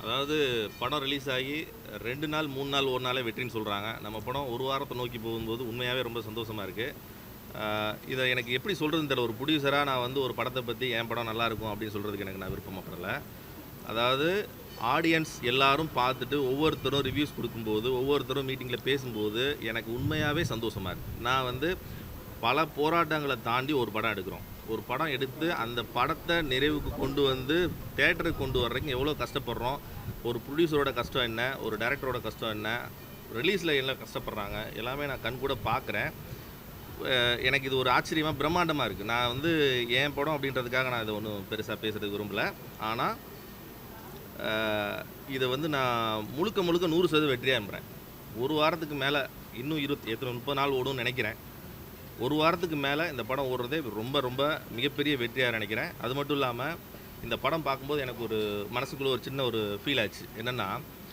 அதாவது படம் ரிலீஸ் ஆகி ரெண்டு நாள் மூணு நாள் ஒரு நாளே வெற்றின்னு சொல்கிறாங்க நம்ம படம் ஒரு வாரத்தை நோக்கி போகும்போது உண்மையாகவே ரொம்ப சந்தோஷமாக இருக்குது இதை எனக்கு எப்படி சொல்கிறதுன்னு தெரியல ஒரு ப்ரொடியூசராக நான் வந்து ஒரு படத்தை பற்றி என் படம் நல்லா இருக்கும் அப்படின்னு சொல்கிறதுக்கு எனக்கு நான் விருப்பப்படலை அதாவது ஆடியன்ஸ் எல்லாரும் பார்த்துட்டு ஒவ்வொருத்தரும் ரிவ்யூஸ் கொடுக்கும்போது ஒவ்வொருத்தரும் மீட்டிங்கில் பேசும்போது எனக்கு உண்மையாகவே சந்தோஷமாக இருக்குது நான் வந்து பல போராட்டங்களை தாண்டி ஒரு படம் எடுக்கிறோம் ஒரு படம் எடுத்து அந்த படத்தை நிறைவுக்கு கொண்டு வந்து தேட்டருக்கு கொண்டு வர்றதுக்கு எவ்வளோ கஷ்டப்படுறோம் ஒரு ப்ரொடியூசரோட கஷ்டம் என்ன ஒரு டைரக்டரோட கஷ்டம் என்ன ரிலீஸில் எல்லாம் கஷ்டப்படுறாங்க எல்லாமே நான் கண் கூட பார்க்குறேன் அஹ் எனக்கு இது ஒரு ஆச்சரியமாக பிரம்மாண்டமாக இருக்குது நான் வந்து என் படம் அப்படின்றதுக்காக நான் இதை ஒன்றும் பெருசாக பேசுகிறதுக்கு விரும்பலை ஆனால் அஹ் இதை வந்து நான் முழுக்க முழுக்க நூறு சதவீதம் வெற்றியாக நம்புகிறேன் ஒரு வாரத்துக்கு மேலே இன்னும் இருபத்தி எத்தனை முப்பது நாள் ஓடும்னு நினைக்கிறேன் ஒரு வாரத்துக்கு மேலே இந்த படம் ஓடுறதே ரொம்ப ரொம்ப மிகப்பெரிய வெற்றியாக நினைக்கிறேன் அது மட்டும் இல்லாமல் இந்த படம் பார்க்கும்போது எனக்கு ஒரு மனசுக்குள்ள ஒரு சின்ன ஒரு ஃபீல் ஆச்சு என்னென்னா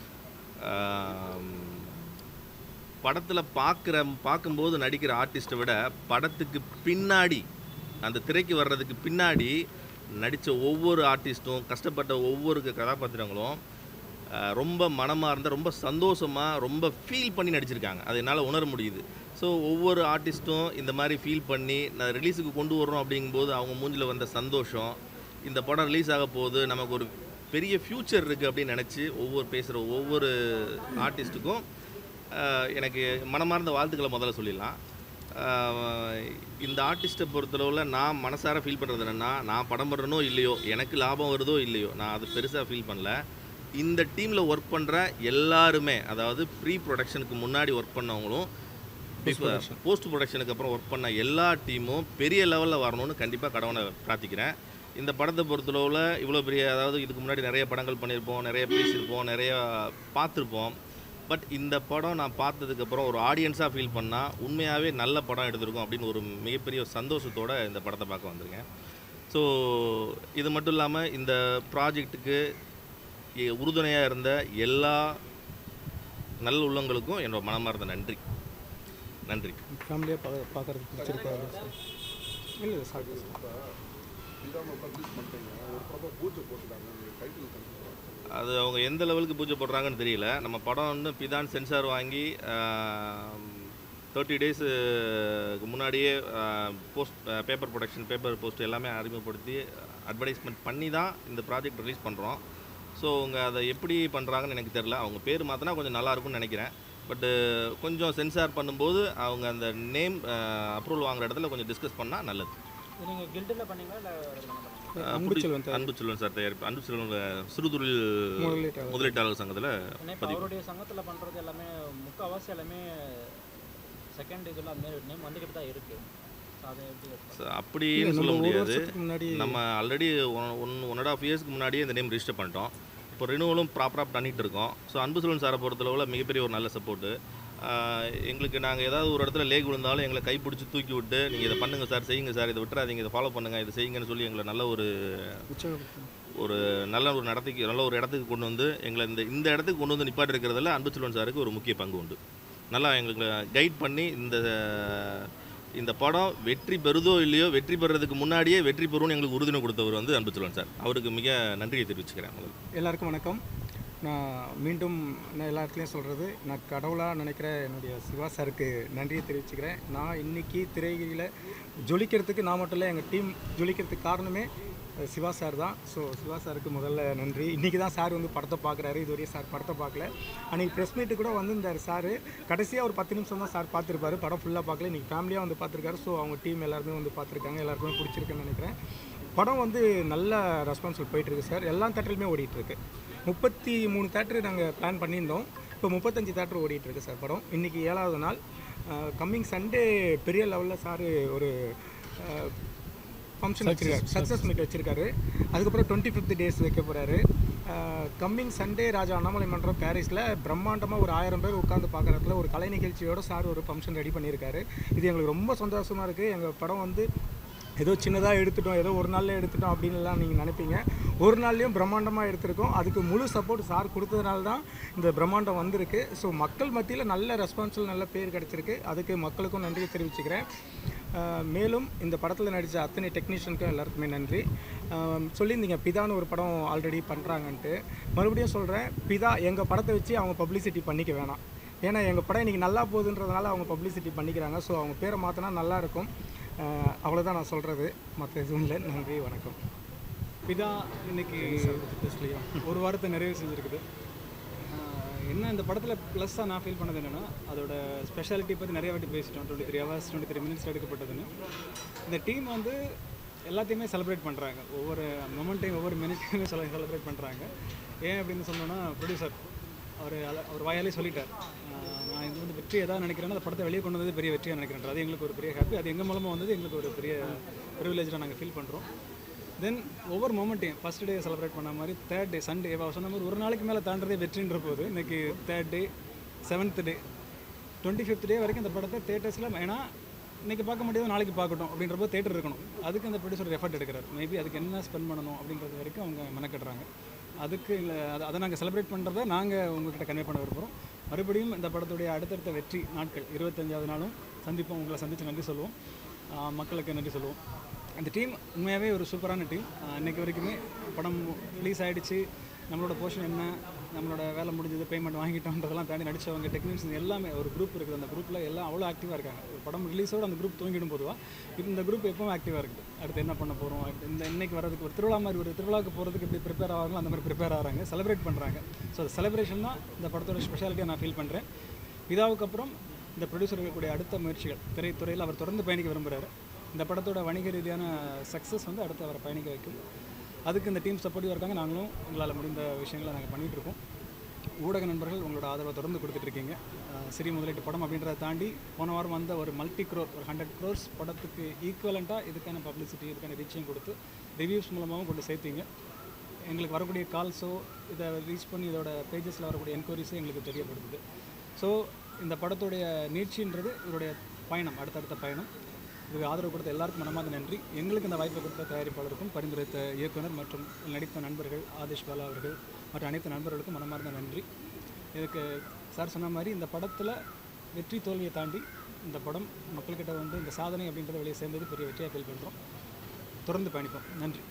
படத்தில் பார்க்குற பார்க்கும்போது நடிக்கிற ஆர்டிஸ்ட்டை விட படத்துக்கு பின்னாடி அந்த திரைக்கு வர்றதுக்கு பின்னாடி நடித்த ஒவ்வொரு ஆர்டிஸ்ட்டும் கஷ்டப்பட்ட ஒவ்வொரு கதாபாத்திரங்களும் அஹ், ரொம்ப மனமார்ந்த ரொம்ப சந்தோஷமாக ரொம்ப ஃபீல் பண்ணி நடிச்சிருக்காங்க அது என்னால் உணர முடியுது ஸோ ஒவ்வொரு ஆர்டிஸ்ட்டும் இந்த மாதிரி ஃபீல் பண்ணி நான் ரிலீஸுக்கு கொண்டு வர்றோம் அப்படிங்கும்போது அவங்க மூஞ்சில் வந்த சந்தோஷம் இந்த படம் ரிலீஸ் ஆக போகுது நமக்கு ஒரு பெரிய ஃப்யூச்சர் இருக்குது அப்படின்னு நினச்சி ஒவ்வொரு பேசுகிற ஒவ்வொரு ஆர்டிஸ்ட்டுக்கும் ஆஹ் எனக்கு மனமார்ந்த வாழ்த்துக்களை முதல்ல சொல்லிடலாம் ஆஹ் இந்த ஆர்டிஸ்ட்டை பொறுத்தளவில் நான் மனசார ஃபீல் பண்ணுறது என்னென்னா நான் படம் பண்ணுறனோ இல்லையோ எனக்கு லாபம் வருதோ இல்லையோ நான் அது பெருசாக ஃபீல் பண்ணல இந்த டீமில் ஒர்க் பண்ணுற எல்லாருமே அதாவது ப்ரீ ப்ரொடக்ஷனுக்கு முன்னாடி ஒர்க் பண்ணவங்களும் போஸ்ட் ப்ரொடக்ஷனுக்கு அப்புறம் ஒர்க் பண்ண எல்லா டீமும் பெரிய லெவலில் வரணும்னு கண்டிப்பாக கடவுளை பிரார்த்திக்கிறேன் இந்த படத்தை பொறுத்தளவில் இவ்வளோ பெரிய அதாவது இதுக்கு முன்னாடி நிறைய படங்கள் பண்ணியிருப்போம் நிறைய பேசியிருப்போம் நிறைய பார்த்துருப்போம் பட் இந்த படம் நான் பார்த்ததுக்கப்புறம் ஒரு ஆடியன்ஸாக ஃபீல் பண்ணால் உண்மையாகவே நல்ல படம் எடுத்திருக்கோம் அப்படின்னு ஒரு மிகப்பெரிய சந்தோஷத்தோடு இந்த படத்தை பார்க்க வந்திருக்கேன் ஸோ இது மட்டும் இல்லாமல் இந்த ப்ராஜெக்ட்டுக்கு உறுதுணையாக இருந்த எல்லா நல்ல உள்ளங்களுக்கும் என்னோட மனமார்ந்த நன்றி நன்றி ஃபேமிலியாக பா பார்க்குறதுக்கு பிடிச்சிருக்காரு சார் இல்லை இல்லை சார் அது அவங்க எந்த லெவலுக்கு பூஜை போடுறாங்கன்னு தெரியல நம்ம படம் வந்து பிதான் சென்சார் வாங்கி தேர்ட்டி டேஸுக்கு முன்னாடியே post paper production paper post எல்லாமே அறிமுகப்படுத்தி அட்வர்டைஸ்மெண்ட் பண்ணி தான் இந்த ப்ராஜெக்ட் ரிலீஸ் பண்ணுறோம் ஸோ அவங்க அதை எப்படி பண்ணுறாங்கன்னு எனக்கு தெரில அவங்க பேர் மாற்றினா கொஞ்சம் நல்லா இருக்கும்னு நினைக்கிறேன் பட்டு கொஞ்சம் சென்சார் பண்ணும்போது அவங்க அந்த நேம் அப்ரூவல் வாங்குற இடத்துல கொஞ்சம் டிஸ்கஸ் பண்ணால் நல்லது இது நீங்கள் கில்டில் பண்ணீங்களா இல்லை அஹ் அன்பு புடி- செல்வன் அன்பு செல்வன் சார் தயாரிப்பு அன்பு செல்வன் சிறுதொழில் முதலீட்டாளர். முதலீட்டாளர் சங்கத்தில் ஏன்னா இப்போ அவருடைய சங்கத்தில் பண்ணுறது எல்லாமே முக்கால்வாசி எல்லாமே செகண்ட் இதில் அந்த மாதிரி நேம் வந்துக்கிட்டு தான் இருக்குது ஸோ அதை எப்படி எடுத்துக்கலாம்? ச- அப்படின்னு சொல்ல நம்ம ஒரு முடியாது வருஷத்துக்கு முன்னாடி நம்ம already one one one and half இயர்ஸ்க்கு முன்னாடியே இந்த நேம் ரிஜிஸ்டர் பண்ணிட்டோம் இப்போ ரினுவலும் ப்ராப்பராக பண்ணிகிட்டு இருக்கோம் ஸோ அன்பு செல்வன் சாரை பொறுத்தளவில் மிகப்பெரிய ஒரு நல்ல சப்போர்ட்டு எங்களுக்கு நாங்கள் ஏதாவது ஒரு இடத்துல லேக் விழுந்தாலும் எங்களை கைப்பிடிச்சி தூக்கி விட்டு நீங்கள் இதை பண்ணுங்கள் சார் செய்யுங்க சார் இதை விட்டுறாதீங்க இதை ஃபாலோ பண்ணுங்கள் இதை செய்யுங்கன்னு சொல்லி எங்களை நல்ல ஒரு உற்சாகப்படுத்தணும். ஒரு நல்ல ஒரு நடத்தைக்கு நல்ல ஒரு இடத்துக்கு கொண்டு வந்து எங்களை இந்த இந்த இடத்துக்கு கொண்டு வந்து நிப்பாட்டி இருக்கிறதுல அன்பு செல்வன் சாருக்கு ஒரு முக்கிய பங்கு உண்டு நல்லா எங்களுக்கு கைட் பண்ணி இந்த இந்த படம் வெற்றி பெறுதோ இல்லையோ வெற்றி பெறுறதுக்கு முன்னாடியே வெற்றி பெறும்னு எங்களுக்கு உறுதுணை கொடுத்தவர் வந்து அன்பு செல்வன் சார் அவருக்கு மிக நன்றியை தெரிவிச்சுக்கிறேன் முதல்ல எல்லாருக்கும் வணக்கம் நான் மீண்டும் நான் எல்லா இடத்துலையும் சொல்கிறது நான் கடவுளாக நினைக்கிற என்னுடைய சிவா சாருக்கு நன்றியை தெரிவிச்சுக்கிறேன் நான் இன்னைக்கு திரையில் ஜொலிக்கிறதுக்கு நான் மட்டும் இல்லை எங்கள் டீம் ஜொலிக்கிறதுக்கு காரணமே அஹ், சிவா சார் தான் ஸோ சிவா சாருக்கு முதல்ல நன்றி இன்றைக்கி தான் சார் வந்து படத்தை பார்க்குறாரு இதுவரையும் சார் படத்தை பார்க்கல அன்றைக்கி ப்ரெஸ் மீட்டு கூட வந்திருந்தார் சார் கடைசியாக ஒரு பத்து நிமிஷம் தான் சார் பார்த்துருப்பாரு படம் ஃபுல்லாக பார்க்கல இன்றைக்கி ஃபேமிலியாக வந்து பார்த்துருக்காரு ஸோ அவங்க டீம் எல்லாருமே வந்து பார்த்துருக்காங்க எல்லாருக்குமே பிடிச்சிருக்குன்னு நினைக்கிறேன் படம் வந்து நல்ல ரெஸ்பான்சிபிள் போயிட்டுருக்கு சார் எல்லா தேட்டர்லையுமே ஓடிட்டுருக்கு முப்பத்தி மூணு தேட்டர் நாங்கள் பிளான் பண்ணியிருந்தோம் இப்போ முப்பத்தஞ்சு தேட்டர் ஓடிட்டுருக்கு சார் படம் இன்றைக்கி ஏழாவது நாள் கம்மிங் சண்டே பெரிய லெவலில் சார் ஒரு ஃபங்க்ஷன் வச்சிருக்காரு சக்ஸஸ் மீட் வச்சிருக்காரு அதுக்கப்புறம் டுவெண்ட்டி ஃபிஃப்த் டேஸ் வைக்க போகிறாரு கம்மிங் சண்டே ராஜா அண்ணாமலை மன்றம் பாரிஸில் பிரம்மாண்டமாக ஒரு ஆயிரம் பேர் உட்காந்து பார்க்குறதுல ஒரு கலை நிகழ்ச்சியோட சார் ஒரு ஃபங்க்ஷன் ரெடி பண்ணியிருக்காரு இது எங்களுக்கு ரொம்ப சந்தோஷமாக இருக்குது எங்கள் படம் வந்து ஏதோ சின்னதாக எடுத்துட்டோம் ஏதோ ஒரு நாளில் எடுத்துட்டோம் அப்படின்னுலாம் நீங்கள் நினைப்பீங்க ஒரு நாள்லேயும் பிரம்மாண்டமாக எடுத்திருக்கோம் அதுக்கு முழு சப்போர்ட் சார் கொடுத்ததுனால தான் இந்த பிரம்மாண்டம் வந்திருக்கு ஸோ மக்கள் மத்தியில் நல்ல ரெஸ்பான்சிபிள் நல்ல பேர் கிடச்சிருக்கு அதுக்கு மக்களுக்கும் நன்றியை தெரிவிச்சுக்கிறேன் ஆஹ் மேலும் இந்த படத்தில் நடித்த அத்தனை டெக்னீஷியனுக்கும் எல்லாருக்குமே நன்றி ஆஹ் சொல்லியிருந்தீங்க பிதான்னு ஒரு படம் ஆல்ரெடி பண்ணுறாங்கன்ட்டு மறுபடியும் சொல்கிறேன் பிதா எங்கள் படத்தை வச்சு அவங்க பப்ளிசிட்டி பண்ணிக்க வேணாம் ஏன்னா எங்கள் படம் இன்றைக்கி நல்லா போகுதுன்றதுனால அவங்க பப்ளிசிட்டி பண்ணிக்கிறாங்க ஸோ அவங்க பேரை மாற்றினா நல்லாயிருக்கும் அவ்வளோதான் நான் சொல்கிறது மற்ற எதுவும் இல்லை நன்றி வணக்கம் பிதா இன்னைக்கு ஒரு வாரத்தை நிறைவு செஞ்சுருக்குது ஆஹ் என்ன இந்த படத்தில் ப்ளஸ்ஸாக நான் ஃபீல் பண்ணது என்னென்னா அதோட ஸ்பெஷாலிட்டி பற்றி நிறைய வாட்டி பேசிட்டோம் twenty three hours twenty three minutes எடுக்கப்பட்டதுன்னு இந்த டீம் வந்து எல்லாத்தையுமே செலிப்ரேட் பண்ணுறாங்க ஒவ்வொரு மொமெண்ட்டையும் ஒவ்வொரு மினிட்டையுமே செல செலிப்ரேட் பண்ணுறாங்க ஏன் அப்படின்னு சொன்னோன்னா ப்ரொடியூசர் அவர் அல- அவர் வாயாலே சொல்லிட்டார் ஆஹ் நான் இது வந்து வெற்றி எதாவது நினைக்கிறேன்னா அந்த படத்தை வெளியே கொண்டு வந்தது பெரிய வெற்றியாக நினைக்கிறேன் அது எங்களுக்கு ஒரு பெரிய ஹாப்பி அது எங்கள் மூலமாக வந்தது எங்களுக்கு ஒரு பெரிய ப்ரிவிலேஜாக நாங்கள் ஃபீல் பண்ணுறோம் தென் ஒவ்வொரு மொமெண்ட்டையும் ஃபஸ்ட் டே செலிப்ரேட் பண்ண மாதிரி தேர்ட் டே சண்டே சொன்ன மாதிரி ஒரு நாளைக்கு மேலே தாண்டதே வெற்றின்ற போது இன்னைக்கு third day seventh day twenty fifth day வரைக்கும் இந்த படத்தை தேட்டர்ஸில் ஏன்னா இன்னைக்கு பார்க்க முடியாது நாளைக்கு பார்க்கட்டும் அப்படின்றப்போ தேட்டர் இருக்கணும் அதுக்கு அந்த ப்ரொடியூசர் எஃபர்ட் எடுக்கிறார் மேபி அதுக்கு என்ன ஸ்பெண்ட் பண்ணணும் அப்படின்றது வரைக்கும் அவங்க மெனக்கட்டுறாங்க அதுக்கு இல்லை அதை அதை நாங்கள் செலிப்ரேட் பண்ணுறதை நாங்கள் உங்ககிட்ட கன்வே பண்ண விரும்புகிறோம் மறுபடியும் இந்த படத்துடைய அடுத்தடுத்த வெற்றி நாட்கள் இருபத்தஞ்சாவது நாளும் சந்திப்போம் உங்களை சந்தித்து நன்றி சொல்லுவோம் ஆஹ் மக்களுக்கு நன்றி சொல்லுவோம் அந்த டீம் உண்மையாகவே ஒரு சூப்பரான டீம் இன்னைக்கு வரைக்குமே படம் ரிலீஸ் ஆகிடுச்சு நம்மளோட போர்ஷன் என்ன நம்மளோட வேலை முடிஞ்சது பேமெண்ட் வாங்கிட்டோன்றதெல்லாம் தாண்டி நடிச்சவங்க டெக்னீஷியன் எல்லாமே ஒரு குரூப் இருக்குது அந்த குரூப்பில் எல்லாம் அவ்வளோ ஆக்டிவாக இருக்காங்க ஒரு படம் ரிலீஸோட அந்த குரூப் தூங்கிடும் பொதுவாக இப்போ இந்த குரூப் எப்பவும் ஆக்டிவாக இருக்குது அடுத்து என்ன பண்ண போகிறோம் இந்த இன்னைக்கு வரதுக்கு ஒரு திருவிழா மாதிரி ஒரு திருவிழாவுக்கு போகிறதுக்கு எப்படி ப்ரிப்பேர் ஆகிறாங்களோ அந்த மாதிரி ப்ரிப்பேர் ஆகிறாங்க செலிப்ரேட் பண்ணுறாங்க ஸோ அந்த செலிப்ரேஷன் தான் இந்த படத்தோட ஸ்பெஷாலிட்டியாக நான் ஃபீல் பண்ணுறேன் இதாவுக்கு அப்புறம் இந்த ப்ரொடியூசர் இருக்கக்கூடிய அடுத்த முயற்சிகள் திரைத்துறையில் அவர் தொடர்ந்து பயணிக்க விரும்புகிறாரு இந்த படத்தோட வணிக ரீதியான சக்ஸஸ் வந்து அடுத்து அவரை பயணிக்க வைக்கும் அதுக்கு இந்த டீம் சப்போர்ட்டிவாக இருக்காங்க நாங்களும் எங்களால் முடிந்த விஷயங்களை நாங்கள் பண்ணிகிட்டு இருக்கோம் ஊடக நண்பர்கள் உங்களோட ஆதரவை தொடர்ந்து கொடுத்துட்ருக்கீங்க சிறி முதலீட்டு படம் அப்படின்றத தாண்டி போன வாரம் வந்த ஒரு மல்டி க்ரோர் ஒரு ஹண்ட்ரட் க்ரோர்ஸ் படத்துக்கு ஈக்குவலண்ட்டாக இதுக்கான பப்ளிசிட்டி இதுக்கான ரீச்சையும் கொடுத்து ரிவ்யூஸ் மூலமாகவும் கொண்டு சேர்த்தீங்க எங்களுக்கு வரக்கூடிய கால்ஸோ இதை ரீச் பண்ணி இதோட பேஜஸில் வரக்கூடிய என்கொயரிஸோ எங்களுக்கு தெரியப்படுத்துது ஸோ இந்த படத்துடைய நீட்சின்றது இவருடைய பயணம் அடுத்தடுத்த பயணம் இதுக்கு ஆதரவு கொடுத்த எல்லாருக்கும் மனமார்ந்த நன்றி எங்களுக்கு இந்த வாய்ப்பை கொடுத்த தயாரிப்பாளருக்கும் பரிந்துரைத்த இயக்குனர் மற்றும் நடித்த நண்பர்கள் ஆதிஷ் பாலா அவர்கள் மற்ற அனைத்து நண்பர்களுக்கும் மனமார்ந்த நன்றி இதுக்கு சார் சொன்ன மாதிரி இந்த படத்தில் வெற்றி தோல்வியை தாண்டி இந்த படம் மக்கள்கிட்ட வந்து இந்த சாதனை அப்படின்றத வெளியே சேர்ந்தது பெரிய வெற்றியாக ஃபீல் பண்ணுறோம் தொடர்ந்து பயணிப்போம் நன்றி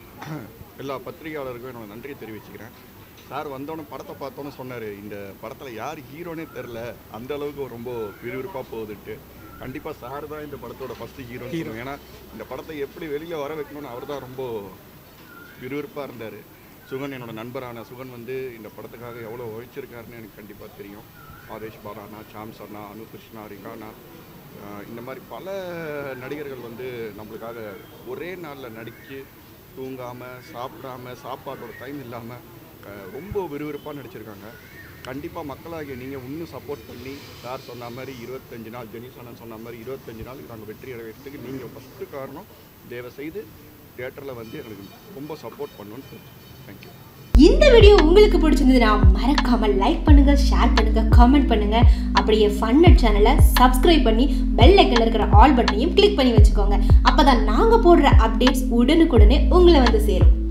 எல்லா பத்திரிகையாளருக்கும் என்னோட நன்றியை தெரிவிச்சுக்கிறேன் சார் வந்தோடனே படத்தை பார்த்தோன்னே சொன்னார் இந்த படத்தில் யார் ஹீரோனே தெரில அந்த அளவுக்கு ரொம்ப விறுவிறுப்பாக போகுதுன்ட்டு கண்டிப்பாக சார் தான் இந்த படத்தோட ஃபஸ்ட்டு ஹீரோ ஹீரோ ஏன்னா இந்த படத்தை எப்படி வெளியில் வர வைக்கணும்னு அவர் தான் ரொம்ப விறுவிறுப்பாக இருந்தார் சுகன் என்னோட நண்பரான சுகன் வந்து இந்த படத்துக்காக எவ்வளோ உழைச்சிருக்காருன்னு எனக்கு கண்டிப்பாக தெரியும் ஆதேஷ் பாலானா சாம்ஸ் அண்ணா அனு கிருஷ்ணா ரிகானா ஆஹ் இந்த மாதிரி பல நடிகர்கள் வந்து நம்மளுக்காக ஒரே நாளில் நடித்து தூங்காமல் சாப்பிடாம சாப்பாட்டோட டைம் இல்லாமல் ரொம்ப விறுவிறுப்பாக நடிச்சிருக்காங்க கண்டிப்பாக மக்களாகிய நீங்கள் இன்னும் சப்போர்ட் பண்ணி சார் சொன்ன மாதிரி இருபத்தஞ்சு நாள் ஜெனிஸ் அண்ணன் சொன்ன மாதிரி இருபத்தஞ்சு நாள் நாங்கள் வெற்றி அடைகிறதுக்கு நீங்கள் ஃபஸ்ட்டு காரணம் தயவு செய்து தியேட்டரில் வந்து எங்களுக்கு ரொம்ப சப்போர்ட் பண்ணணும்னு தேங்க்யூ இந்த வீடியோ உங்களுக்கு பிடிச்சிருந்ததுன்னா மறக்காம லைக் பண்ணுங்க ஷேர் பண்ணுங்க காமெண்ட் பண்ணுங்க அப்படியே ஃபன்னட் சேனலை சப்ஸ்கிரைப் பண்ணி பெல் ஐக்கன்ல இருக்கிற ஆல் பட்டனையும் கிளிக் பண்ணி வச்சுக்கோங்க அப்பதான் நாங்க போடுற அப்டேட்ஸ் உடனுக்குடனே உங்களை வந்து சேரும்